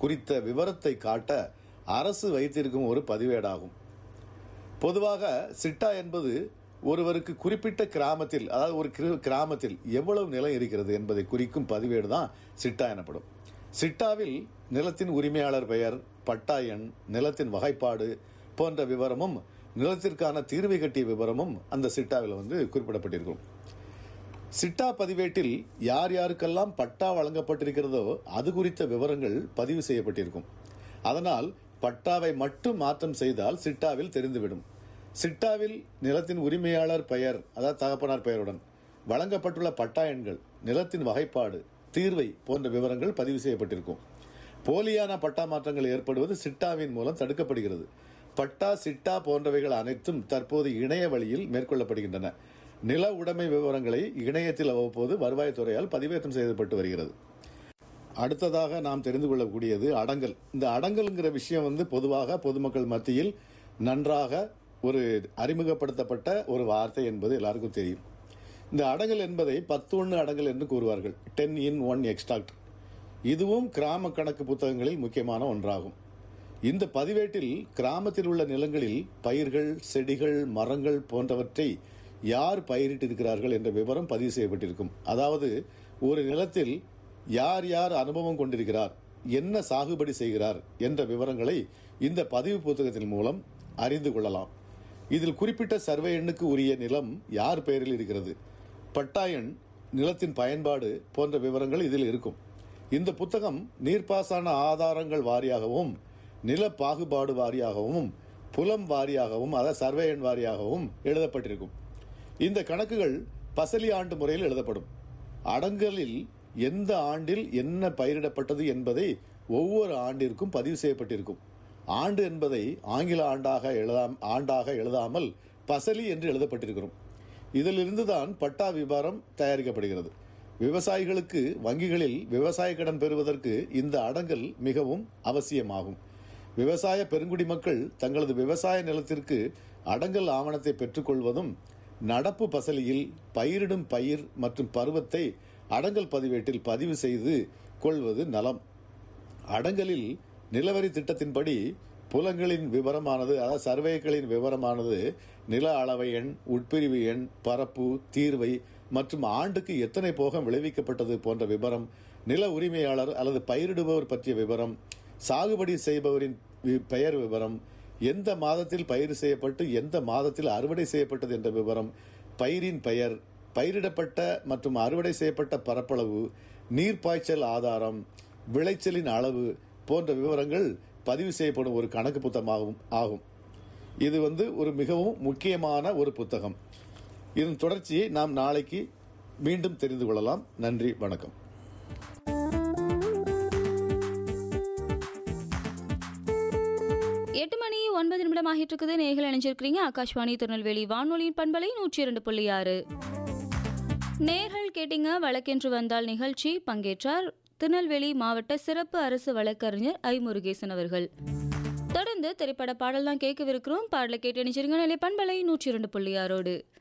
குறித்த விவரத்தை காட்ட அரசு வைத்திருக்கும் ஒரு பதிவேடாகும் பொதுவாக சிட்டா என்பது ஒருவருக்கு குறிப்பிட்ட கிராமத்தில் அதாவது ஒரு கிரு- கிராமத்தில் எவ்வளவு நிலம் இருக்கிறது என்பதை குறிக்கும் பதிவேடு தான் சிட்டா எனப்படும் சிட்டாவில் நிலத்தின் உரிமையாளர் பெயர் பட்டா எண் நிலத்தின் வகைப்பாடு போன்ற விவரமும் நிலத்திற்கான தீர்வை கட்டிய விவரமும் அந்த சிட்டாவில் வந்து குறிப்பிடப்பட்டிருக்கும் சிட்டா பதிவேட்டில் யார் யாருக்கெல்லாம் பட்டா வழங்கப்பட்டிருக்கிறதோ அது குறித்த விவரங்கள் பதிவு செய்யப்பட்டிருக்கும் அதனால் பட்டாவை மட்டும் மாற்றம் செய்தால் சிட்டாவில் தெரிந்துவிடும் சிட்டாவில் நிலத்தின் உரிமையாளர் பெயர் அதாவது தகப்பனார் பெயருடன் வழங்கப்பட்டுள்ள பட்டா எண்கள் நிலத்தின் வகைப்பாடு தீர்வை போன்ற விவரங்கள் பதிவு செய்யப்பட்டிருக்கும் போலியான பட்டா மாற்றங்கள் ஏற்படுவது சிட்டாவின் மூலம் தடுக்கப்படுகிறது பட்டா சிட்டா போன்றவைகள் அனைத்தும் தற்போது இணைய வழியில் மேற்கொள்ளப்படுகின்றன நில உடைமை விவரங்களை இணையத்தில் அவ்வப்போது வருவாய்த்துறையால் பதிவேற்றம் செய்யப்பட்டு வருகிறது அடுத்ததாக நாம் தெரிந்து கொள்ளக்கூடியது அடங்கல் இந்த அடங்கல்ங்கிற விஷயம் வந்து பொதுவாக பொதுமக்கள் மத்தியில் நன்றாக ஒரு அறிமுகப்படுத்தப்பட்ட ஒரு வார்த்தை என்பது எல்லாருக்கும் தெரியும் இந்த அடங்கல் என்பதை பத்து ஒன்று அடங்கல் என்று கூறுவார்கள் டென் இன் ஒன் எக்ஸ்ட்ராக்ட் இதுவும் கிராம கணக்கு புத்தகங்களில் முக்கியமான ஒன்றாகும் இந்த பதிவேட்டில் கிராமத்தில் உள்ள நிலங்களில் பயிர்கள் செடிகள் மரங்கள் போன்றவற்றை யார் பயிரிட்டிருக்கிறார்கள் என்ற விவரம் பதிவு செய்யப்பட்டிருக்கும் அதாவது ஒரு நிலத்தில் யார் யார் அனுபவம் கொண்டிருக்கிறார் என்ன சாகுபடி செய்கிறார் என்ற விவரங்களை இந்த பதிவு புத்தகத்தின் மூலம் அறிந்து கொள்ளலாம் இதில் குறிப்பிட்ட சர்வே எண்ணுக்கு உரிய நிலம் யார் பெயரில் இருக்கிறது பட்டா எண் நிலத்தின் பயன்பாடு போன்ற விவரங்கள் இதில் இருக்கும் இந்த புத்தகம் நீர்ப்பாசன ஆதாரங்கள் வாரியாகவும் நில பாகுபாடு வாரியாகவும் புலம் வாரியாகவும் அதாவது சர்வே எண் வாரியாகவும் எழுதப்பட்டிருக்கும் இந்த கணக்குகள் பசலி ஆண்டு முறையில் எழுதப்படும் அடங்கலில் எந்த ஆண்டில் என்ன பயிரிடப்பட்டது என்பதை ஒவ்வொரு ஆண்டிற்கும் பதிவு செய்யப்பட்டிருக்கும் ஆண்டு என்பதை ஆங்கில ஆண்டாக எழுதாம் ஆண்டாக எழுதாமல் பசலி என்று எழுதப்பட்டிருக்கிறோம் இதிலிருந்து தான் பட்டா விவரம் தயாரிக்கப்படுகிறது விவசாயிகளுக்கு வங்கிகளில் விவசாய கடன் பெறுவதற்கு இந்த அடங்கல் மிகவும் அவசியமாகும் விவசாய பெருங்குடி மக்கள் தங்களது விவசாய நிலத்திற்கு அடங்கல் ஆவணத்தை பெற்றுக்கொள்வதும் நடப்பு பசலியில் பயிரிடும் பயிர் மற்றும் பருவத்தை அடங்கல் பதிவேட்டில் பதிவு செய்து கொள்வது நலம் அடங்கலில் நிலவரி திட்டத்தின்படி புலங்களின் விவரமானது அதாவது சர்வேக்களின் விவரமானது நில அளவை எண் உட்பிரிவு எண் பரப்பு தீர்வை மற்றும் ஆண்டுக்கு எத்தனை போகம் விளைவிக்கப்பட்டது போன்ற விவரம் நில உரிமையாளர் அல்லது பயிரிடுபவர் பற்றிய விவரம் சாகுபடி செய்பவரின் வி- பெயர் விவரம் எந்த மாதத்தில் பயிர் செய்யப்பட்டு எந்த மாதத்தில் அறுவடை செய்யப்பட்டது என்ற விவரம் பயிரின் பெயர் பயிரிடப்பட்ட மற்றும் அறுவடை செய்யப்பட்ட பரப்பளவு நீர்ப்பாய்ச்சல் ஆதாரம் விளைச்சலின் அளவு போன்ற விவரங்கள் பதிவு செய்யப்படும் ஒரு கணக்கு புத்தகமாகும் ஆகும் இது வந்து ஒரு மிகவும் முக்கியமான ஒரு புத்தகம் இதன் தொடர்ச்சியை நாம் நாளைக்கு மீண்டும் தெரிந்து கொள்ளலாம் நன்றி வணக்கம் எட்டு மணி ஒன்பது நிமிடம் ஆகிட்டு இருக்குது நேர்கள் இணைஞ்சிருக்கிறீங்க ஆகாஷ்வாணி திருநெல்வேலி வானொலியின் பண்பலை நூற்றி இரண்டு புள்ளி ஆறு நேர்கள் கேட்டீங்க வழக்கென்று வந்தால் நிகழ்ச்சி பங்கேற்றார் திருநெல்வேலி மாவட்ட சிறப்பு அரசு வழக்கறிஞர் ஐ முருகேசன் அவர்கள் தொடர்ந்து திரைப்பட பாடல் தான் கேட்கவிருக்கிறோம் பாடலை கேட்டு இணைச்சிருங்க நிலை பண்பலை நூற்றி இரண்டு புள்ளி ஆறோடு